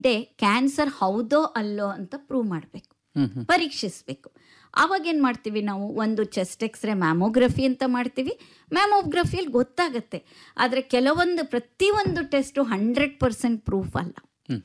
ಗೆಡ್ಡೆ ಕ್ಯಾನ್ಸರ್ ಹೌದೋ ಅಲ್ಲೋ ಅಂತ ಪ್ರೂವ್ ಮಾಡಬೇಕು ಹ್ಮ್ ಹ್ಮ್ ಪರೀಕ್ಷಿಸಬೇಕು ಆವಾಗ ಏನು ಮಾಡ್ತೀವಿ ನಾವು ಒಂದು ಚೆಸ್ಟ್ ಎಕ್ಸ್ರೇ ಮ್ಯಾಮೋಗ್ರಫಿ ಅಂತ ಮಾಡ್ತೀವಿ ಮ್ಯಾಮೋಗ್ರಫಿಯಲ್ಲಿ ಗೊತ್ತಾಗತ್ತೆ ಆದರೆ ಕೆಲವೊಂದು ಪ್ರತಿಯೊಂದು ಟೆಸ್ಟು ಹಂಡ್ರೆಡ್ ಪರ್ಸೆಂಟ್ ಪ್ರೂಫ್ ಅಲ್ಲ ಹ್ಮ್.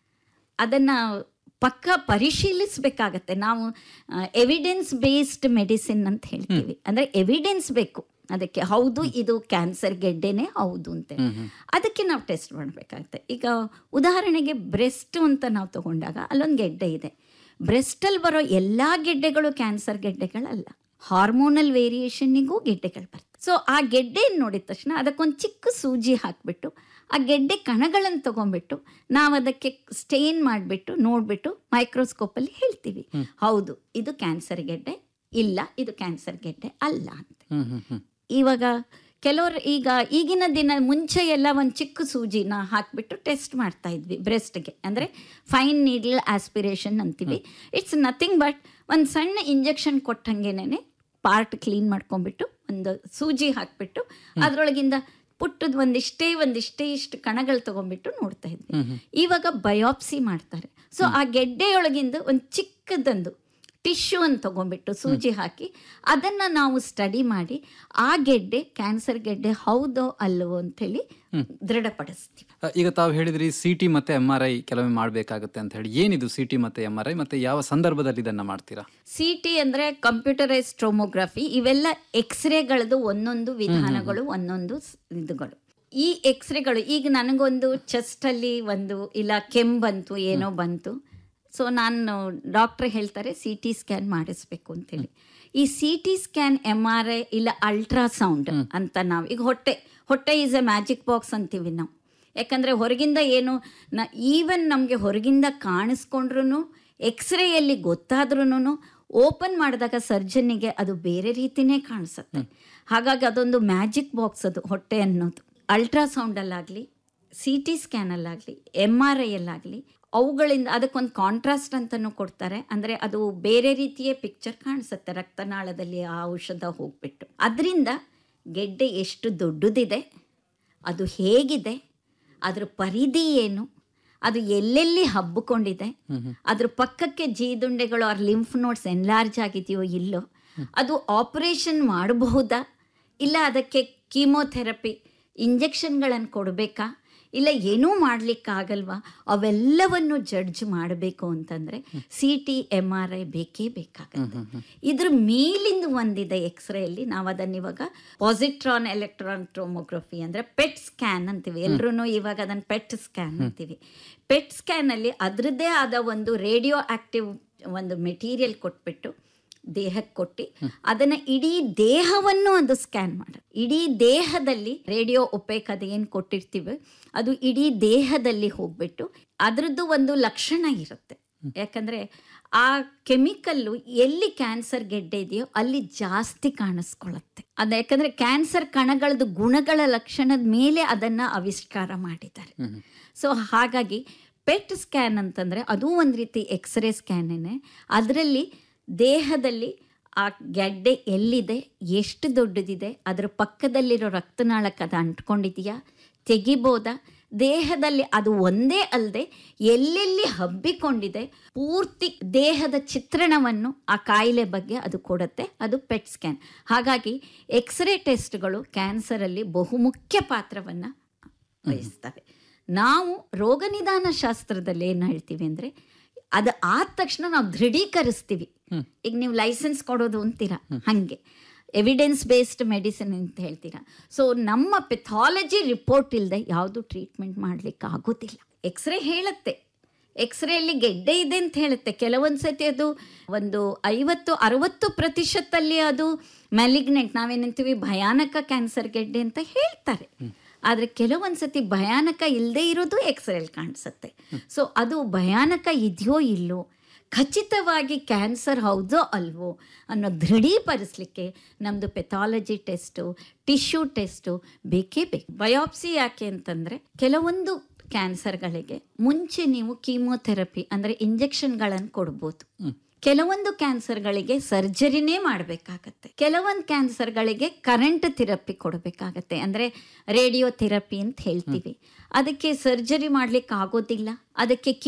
ಅದನ್ನು ಪಕ್ಕ ಪರಿಶೀಲಿಸಬೇಕಾಗತ್ತೆ ನಾವು ಎವಿಡೆನ್ಸ್ ಬೇಸ್ಡ್ ಮೆಡಿಸಿನ್ ಅಂತ ಹೇಳ್ತೀವಿ ಅಂದರೆ ಎವಿಡೆನ್ಸ್ ಬೇಕು ಅದಕ್ಕೆ ಹೌದು ಇದು ಕ್ಯಾನ್ಸರ್ ಗೆಡ್ಡೆನೇ ಹೌದು ಅಂತ ಹ್ಮ್ ಹ್ಮ್ ಅದಕ್ಕೆ ನಾವು ಟೆಸ್ಟ್ ಮಾಡಬೇಕಾಗುತ್ತೆ ಈಗ ಉದಾಹರಣೆಗೆ ಬ್ರೆಸ್ಟ್ ಅಂತ ನಾವು ತಗೊಂಡಾಗ ಅಲ್ಲೊಂದು ಗೆಡ್ಡೆ ಇದೆ ಬ್ರೆಸ್ಟಲ್ಲಿ ಬರೋ ಎಲ್ಲ ಗೆಡ್ಡೆಗಳು ಕ್ಯಾನ್ಸರ್ ಗೆಡ್ಡೆಗಳಲ್ಲ ಹಾರ್ಮೋನಲ್ ವೇರಿಯೇಷನ್ನಿಗೂ ಗೆಡ್ಡೆಗಳು ಬರ್ತವೆ ಸೊ ಆ ಗೆಡ್ಡೆಯನ್ನು ನೋಡಿದ ತಕ್ಷಣ ಅದಕ್ಕೊಂದು ಚಿಕ್ಕ ಸೂಜಿ ಹಾಕಿಬಿಟ್ಟು ಆ ಗೆಡ್ಡೆ ಕಣಗಳನ್ನು ತಗೊಂಡ್ಬಿಟ್ಟು ನಾವು ಅದಕ್ಕೆ ಸ್ಟೇನ್ ಮಾಡಿಬಿಟ್ಟು ನೋಡಿಬಿಟ್ಟು ಮೈಕ್ರೋಸ್ಕೋಪಲ್ಲಿ ಹೇಳ್ತೀವಿ ಹೌದು ಇದು ಕ್ಯಾನ್ಸರ್ ಗೆಡ್ಡೆ ಇಲ್ಲ ಇದು ಕ್ಯಾನ್ಸರ್ ಗೆಡ್ಡೆ ಅಲ್ಲ ಅಂತ ಹ್ಮ್ ಹ್ಮ್ ಹ್ಮ್ ಇವಾಗ ಕೆಲವರು ಈಗ ಈಗಿನ ದಿನ ಮುಂಚೆ ಎಲ್ಲ ಒಂದು ಚಿಕ್ಕ ಸೂಜಿನ ಹಾಕಿಬಿಟ್ಟು ಟೆಸ್ಟ್ ಮಾಡ್ತಾ ಇದ್ವಿ ಬ್ರೆಸ್ಟ್ಗೆ ಅಂದರೆ ಫೈನ್ ನೀಡಲ್ ಆಸ್ಪಿರೇಷನ್ ಅಂತೀವಿ ಇಟ್ಸ್ ನಥಿಂಗ್ ಬಟ್ ಒಂದು ಸಣ್ಣ ಇಂಜೆಕ್ಷನ್ ಕೊಟ್ಟಂಗೆನೆ ಪಾರ್ಟ್ ಕ್ಲೀನ್ ಮಾಡ್ಕೊಂಡ್ಬಿಟ್ಟು ಒಂದು ಸೂಜಿ ಹಾಕ್ಬಿಟ್ಟು ಅದರೊಳಗಿಂದ ಪುಟ್ಟದ ಒಂದಿಷ್ಟೇ ಒಂದಿಷ್ಟೇ ಇಷ್ಟು ಕಣಗಳು ತಗೊಂಡ್ಬಿಟ್ಟು ನೋಡ್ತಾ ಇದ್ವಿ ಹ್ಮ್ ಹ್ಮ್ ಇವಾಗ ಬಯೋಪ್ಸಿ ಮಾಡ್ತಾರೆ ಸೊ ಆ ಗೆಡ್ಡೆಯೊಳಗಿಂದ ಒಂದು ಚಿಕ್ಕದೊಂದು ಟಿಶ್ಯೂ ಅಂತ ತಗೊಂಡ್ಬಿಟ್ಟು ಸೂಜಿ ಹಾಕಿ ಅದನ್ನು ನಾವು ಸ್ಟಡಿ ಮಾಡಿ ಆ ಗೆಡ್ಡೆ ಕ್ಯಾನ್ಸರ್ ಗೆಡ್ಡೆ ಹೌದೋ ಅಲ್ಲವೋ ಅಂತೇಳಿ ದೃಢಪಡಿಸ್ತೀವಿ ಅ, ಈಗ ತಾವು ಹೇಳಿದ್ರಿ ಸಿ ಟಿ ಮತ್ತೆ ಎಮ್ ಆರ್ ಐ ಕೆಲವೊಮ್ಮೆ ಮಾಡಬೇಕಾಗುತ್ತೆ ಅಂತ ಹೇಳಿ ಏನಿದು ಸಿ ಟಿ ಮತ್ತೆ ಎಮ್ ಆರ್ ಐ ಮತ್ತೆ ಯಾವ ಸಂದರ್ಭದಲ್ಲಿ ಇದನ್ನ ಮಾಡ್ತೀರಾ ಸಿ ಟಿ ಅಂದರೆ ಕಂಪ್ಯೂಟರೈಸ್ ಟ್ರೋಮೋಗ್ರಫಿ ಇವೆಲ್ಲ ಎಕ್ಸ್ರೇಗಳದ್ದು ಒಂದೊಂದು ವಿಧಾನಗಳು ಒಂದೊಂದು ಸ್- ಇದುಗಳು ಈ ಎಕ್ಸ್ರೇಗಳು ಈಗ ನನಗೊಂದು ಚೆಸ್ಟಲ್ಲಿ ಒಂದು ಇಲ್ಲ ಕೆಮ್ಮು ಬಂತು ಏನೋ ಬಂತು ಸೊ ನಾನು ಡಾಕ್ಟ್ರ್ ಹೇಳ್ತಾರೆ ಸಿ ಟಿ ಸ್ಕ್ಯಾನ್ ಮಾಡಿಸ್ಬೇಕು ಅಂತೇಳಿ ಈ C T scan M R I ಇಲ್ಲ ಅಲ್ಟ್ರಾಸೌಂಡ್ ಅಂತ ನಾವು ಈಗ ಹೊಟ್ಟೆ ಹೊಟ್ಟೆ ಈಸ್ ಎ ಮ್ಯಾಜಿಕ್ ಬಾಕ್ಸ್ ಅಂತೀವಿ ನಾವು ಯಾಕಂದರೆ ಹೊರಗಿಂದ ಏನು ನ ಈವನ್ ನಮಗೆ ಹೊರಗಿಂದ ಕಾಣಿಸ್ಕೊಂಡ್ರು ಎಕ್ಸ್ರೇಯಲ್ಲಿ ಗೊತ್ತಾದ್ರೂ ಓಪನ್ ಮಾಡಿದಾಗ ಸರ್ಜನ್ನಿಗೆ ಅದು ಬೇರೆ ರೀತಿನೇ ಕಾಣಿಸುತ್ತೆ ಹಾಗಾಗಿ ಅದೊಂದು ಮ್ಯಾಜಿಕ್ ಬಾಕ್ಸ್ ಅದು ಹೊಟ್ಟೆ ಅನ್ನೋದು ಅಲ್ಟ್ರಾಸೌಂಡಲ್ಲಾಗಲಿ ಸಿ ಟಿ ಸ್ಕ್ಯಾನಲ್ಲಾಗಲಿ ಎಮ್ ಆರ್ ಐಯಲ್ಲಾಗಲಿ ಅವುಗಳಿಂದ ಅದಕ್ಕೊಂದು ಕಾಂಟ್ರಾಸ್ಟ್ ಅಂತಲೂ ಕೊಡ್ತಾರೆ ಅಂದರೆ ಅದು ಬೇರೆ ರೀತಿಯೇ ಪಿಕ್ಚರ್ ಕಾಣಿಸುತ್ತೆ ರಕ್ತನಾಳದಲ್ಲಿ ಆ ಔಷಧ ಹೋಗ್ಬಿಟ್ಟು ಅದರಿಂದ ಗೆಡ್ಡೆ ಎಷ್ಟು ದೊಡ್ಡದಿದೆ ಅದು ಹೇಗಿದೆ ಅದ್ರ ಪರಿಧಿ ಏನು ಅದು ಎಲ್ಲೆಲ್ಲಿ ಹಬ್ಬಿಕೊಂಡಿದೆ ಅದ್ರ ಪಕ್ಕಕ್ಕೆ ಜೀದುಂಡೆಗಳು ಆರ್ ಲಿಂಫ್ ನೋಟ್ಸ್ ಎನ್ಲಾರ್ಜ್ ಆಗಿದೆಯೋ ಇಲ್ಲೋ ಅದು ಆಪರೇಷನ್ ಮಾಡಬಹುದಾ ಇಲ್ಲ ಅದಕ್ಕೆ ಕೀಮೋಥೆರಪಿ ಇಂಜೆಕ್ಷನ್ಗಳನ್ನು ಕೊಡಬೇಕಾ ಇಲ್ಲ ಏನೂ ಮಾಡಲಿಕ್ಕಾಗಲ್ವಾ ಅವೆಲ್ಲವನ್ನು ಜಡ್ಜ್ ಮಾಡಬೇಕು ಅಂತಂದರೆ C T M R I ಬೇಕೇ ಬೇಕಾಗುತ್ತೆ ಇದ್ರ ಮೇಲಿಂದ ಒಂದಿದೆ ಎಕ್ಸ್ರೇಯಲ್ಲಿ ನಾವು ಅದನ್ನ ಇವಾಗ ಪಾಸಿಟ್ರಾನ್ ಎಲೆಕ್ಟ್ರಾನ್ ಟ್ರೋಮೋಗ್ರಫಿ ಅಂದರೆ ಪೆಟ್ ಸ್ಕ್ಯಾನ್ ಅಂತೀವಿ ಎಲ್ಲರೂ ಇವಾಗ ಅದನ್ನು ಪೆಟ್ ಸ್ಕ್ಯಾನ್ ಅಂತೀವಿ ಪೆಟ್ ಸ್ಕ್ಯಾನಲ್ಲಿ ಅದರದ್ದೇ ಆದ ಒಂದು ರೇಡಿಯೋ ಆಕ್ಟಿವ್ ಒಂದು ಮೆಟೀರಿಯಲ್ ಕೊಟ್ಬಿಟ್ಟು ದೇಹಕ್ಕೆ ಕೊಟ್ಟು ಅದನ್ನ ಇಡೀ ದೇಹವನ್ನು ಅದು ಸ್ಕ್ಯಾನ್ ಮಾಡ ಇಡೀ ದೇಹದಲ್ಲಿ ರೇಡಿಯೋ ಒಪೇಕ್ ಅದು ಏನು ಕೊಟ್ಟಿರ್ತೀವಿ ಅದು ಇಡೀ ದೇಹದಲ್ಲಿ ಹೋಗ್ಬಿಟ್ಟು ಅದರದ್ದು ಒಂದು ಲಕ್ಷಣ ಇರುತ್ತೆ ಯಾಕಂದ್ರೆ ಆ ಕೆಮಿಕಲ್ಲು ಎಲ್ಲಿ ಕ್ಯಾನ್ಸರ್ ಗೆಡ್ಡೆ ಇದೆಯೋ ಅಲ್ಲಿ ಜಾಸ್ತಿ ಕಾಣಿಸ್ಕೊಳ್ಳುತ್ತೆ ಅದು ಯಾಕಂದ್ರೆ ಕ್ಯಾನ್ಸರ್ ಕಣಗಳದ್ದು ಗುಣಗಳ ಲಕ್ಷಣದ ಮೇಲೆ ಅದನ್ನ ಆವಿಷ್ಕಾರ ಮಾಡಿದ್ದಾರೆ ಸೊ ಹಾಗಾಗಿ ಪೆಟ್ ಸ್ಕ್ಯಾನ್ ಅಂತಂದರೆ ಅದು ಒಂದು ರೀತಿ ಎಕ್ಸ್ರೇ ಸ್ಕ್ಯಾನೇನೆ ಅದರಲ್ಲಿ ದೇಹದಲ್ಲಿ ಆ ಗೆಡ್ಡೆ ಎಲ್ಲಿದೆ ಎಷ್ಟು ದೊಡ್ಡದಿದೆ ಅದರ ಪಕ್ಕದಲ್ಲಿರೋ ರಕ್ತನಾಳಕ್ಕೆ ಅದು ಅಂಟ್ಕೊಂಡಿದೆಯಾ ತೆಗಿಬೋದಾ ದೇಹದಲ್ಲಿ ಅದು ಒಂದೇ ಅಲ್ಲದೆ ಎಲ್ಲೆಲ್ಲಿ ಹಬ್ಬಿಕೊಂಡಿದೆ ಪೂರ್ತಿ ದೇಹದ ಚಿತ್ರಣವನ್ನು ಆ ಕಾಯಿಲೆ ಬಗ್ಗೆ ಅದು ಕೊಡುತ್ತೆ ಅದು ಪೆಟ್ ಸ್ಕ್ಯಾನ್ ಹಾಗಾಗಿ ಎಕ್ಸ್ರೇ ಟೆಸ್ಟ್ಗಳು ಕ್ಯಾನ್ಸರಲ್ಲಿ ಬಹುಮುಖ್ಯ ಪಾತ್ರವನ್ನು ವಹಿಸ್ತವೆ ನಾವು ರೋಗ ನಿದಾನ ಶಾಸ್ತ್ರದಲ್ಲಿ ಏನು ಹೇಳ್ತೀವಿ ಅಂದರೆ ಅದು ಆದ ತಕ್ಷಣ ನಾವು ದೃಢೀಕರಿಸ್ತೀವಿ ಈಗ ನೀವು ಲೈಸೆನ್ಸ್ ಕೊಡೋದು ಅಂತೀರಾ ಹಾಗೆ ಎವಿಡೆನ್ಸ್ ಬೇಸ್ಡ್ ಮೆಡಿಸಿನ್ ಅಂತ ಹೇಳ್ತೀರಾ ಸೊ ನಮ್ಮ ಪೆಥಾಲಜಿ ರಿಪೋರ್ಟ್ ಇಲ್ಲದೆ ಯಾವುದು ಟ್ರೀಟ್ಮೆಂಟ್ ಮಾಡಲಿಕ್ಕೆ ಆಗೋದಿಲ್ಲ ಎಕ್ಸ್ರೇ ಹೇಳುತ್ತೆ ಎಕ್ಸ್ರೇಯಲ್ಲಿ ಗೆಡ್ಡೆ ಇದೆ ಅಂತ ಹೇಳುತ್ತೆ ಕೆಲವೊಂದು ಸತಿ ಅದು ಒಂದು ಐವತ್ತು ಅರವತ್ತು ಪ್ರತಿಶತದಲ್ಲಿ ಅದು ಮ್ಯಾಲಿಗ್ನೆಂಟ್ ನಾವೇನಂತೀವಿ ಭಯಾನಕ ಕ್ಯಾನ್ಸರ್ ಗೆಡ್ಡೆ ಅಂತ ಹೇಳ್ತಾರೆ ಆದರೆ ಕೆಲವೊಂದು ಸತಿ ಭಯಾನಕ ಇಲ್ಲದೆ ಇರೋದು ಎಕ್ಸ್ರೇಲಿ ಕಾಣಿಸುತ್ತೆ ಸೊ ಅದು ಭಯಾನಕ ಇದೆಯೋ ಇಲ್ಲೋ ಖಚಿತವಾಗಿ ಕ್ಯಾನ್ಸರ್ ಹೌದೋ ಅಲ್ವೋ ಅನ್ನೋ ದೃಢೀಕರಿಸಲಿಕ್ಕೆ ನಮ್ಮದು ಪೆಥಾಲಜಿ ಟೆಸ್ಟು ಟಿಶ್ಯೂ ಟೆಸ್ಟು ಬೇಕೇ ಬೇಕು ಬಯೋಪ್ಸಿ ಯಾಕೆ ಅಂತಂದರೆ ಕೆಲವೊಂದು ಕ್ಯಾನ್ಸರ್ಗಳಿಗೆ ಮುಂಚೆ ನೀವು ಕೀಮೋಥೆರಪಿ ಅಂದರೆ ಇಂಜೆಕ್ಷನ್ಗಳನ್ನು ಕೊಡ್ಬೋದು ಕೆಲವೊಂದು ಕ್ಯಾನ್ಸರ್ಗಳಿಗೆ ಸರ್ಜರಿನೇ ಮಾಡಬೇಕಾಗತ್ತೆ ಕೆಲವೊಂದು ಕ್ಯಾನ್ಸರ್ಗಳಿಗೆ ಕರೆಂಟ್ ಥೆರಪಿ ಕೊಡಬೇಕಾಗತ್ತೆ ಅಂದರೆ ರೇಡಿಯೋ ಥೆರಪಿ ಅಂತ ಹೇಳ್ತೀವಿ ಅದಕ್ಕೆ ಸರ್ಜರಿ ಮಾಡ್ಲಿಕ್ಕೆ ಆಗೋದಿಲ್ಲ ಅದಕ್ಕೆ